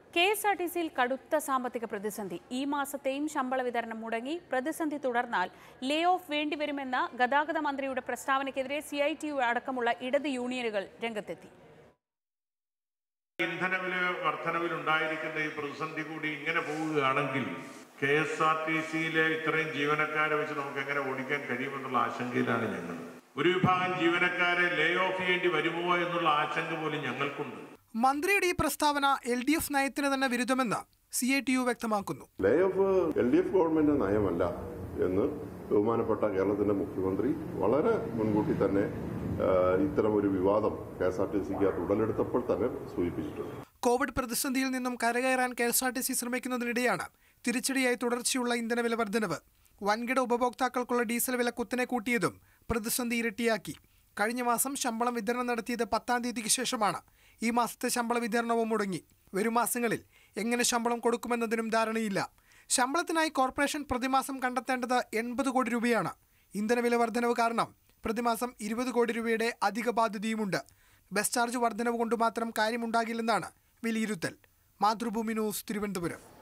K S R T സിയിൽ കടുത്ത സാമ്പത്തിക പ്രതിസന്ധി ഈ മാസത്തെയും ശമ്പള വിതരണം മുടങ്ങി പ്രതിസന്ധി തുടർന്നാൽ ലേ ഓഫ് വേണ്ടിവരുമെന്ന ഗതാഗത മന്ത്രിയുടെ പ്രസ്താവനയ്ക്കെതിരെ സി ഐ ടി യു അടക്കമുള്ള ഇടത് യൂണിയനുകൾ രംഗത്തെത്തി ഇന്ധനവില വർധനവിൽ ഉണ്ടായിരിക്കുന്ന ഈ പ്രതിസന്ധി കൂടി ഇങ്ങനെ പോവുകയാണെങ്കിൽ കെ എസ് ആർ ടി സിയിലെ ഇത്രയും ജീവനക്കാരെ വെച്ച് നമുക്ക് എങ്ങനെ ഓടിക്കാൻ കഴിയുമെന്നുള്ള ആശങ്കയിലാണ് ഞങ്ങൾ ഒരു വിഭാഗം ജീവനക്കാരെ ലേ ഓഫ് ചെയ്യേണ്ടി വരുമോ എന്നുള്ള ആശങ്ക പോലും ഞങ്ങൾക്കുണ്ട് മന്ത്രിയുടെ ഈ പ്രസ്താവന എൽ ഡി എഫ് നയത്തിന് തന്നെ വിരുദ്ധമെന്ന് സി ഐ ടി യു വ്യക്തമാക്കുന്നു lay off L D F government നയമല്ല എന്ന് ബഹുമാനപ്പെട്ട കേരളത്തിന്റെ മുഖ്യമന്ത്രി വളരെ മുൻകൂട്ടി തന്നെ ആ, ഇത്തരം ഒരു വിവാദം കെ എസ് ആർ ടി സിക്ക് ഉടലെടുത്തപ്പോൾ തന്നെ സൂചിപ്പിച്ചിട്ടുണ്ട് കോവിഡ് പ്രതിസന്ധിയിൽ നിന്നും കരകയറാൻ K S R T C ശ്രമിക്കുന്നതിനിടെയാണ് തിരിച്ചടിയായി തുടർച്ചയുള്ള ഇന്ധനവില വർധനവ് വൻകിട ഉപഭോക്താക്കൾക്കുള്ള ഡീസൽ വില കുത്തനെ കൂട്ടിയതും പ്രതിസന്ധി ഇരട്ടിയാക്കി കഴിഞ്ഞ മാസം ശമ്പളം വിതരണം നടത്തിയത് പത്താം തീയതിക്ക് ശേഷമാണ് ഈ മാസത്തെ ശമ്പള വിതരണവും മുടങ്ങി വരും മാസങ്ങളിൽ എങ്ങനെ ശമ്പളം കൊടുക്കുമെന്നതിനും ധാരണയില്ല ശമ്പളത്തിനായി കോർപ്പറേഷൻ പ്രതിമാസം കണ്ടെത്തേണ്ടത് എൺപത് കോടി രൂപയാണ് ഇന്ധനവില വർധനവ് കാരണം പ്രതിമാസം ഇരുപത് കോടി രൂപയുടെ അധിക ബാധ്യതയുമുണ്ട് ബസ് ചാർജ് വർധനവ് കൊണ്ട് മാത്രം കാര്യമുണ്ടാകില്ലെന്നാണ് വിലയിരുത്തൽ മാതൃഭൂമി ന്യൂസ് തിരുവനന്തപുരം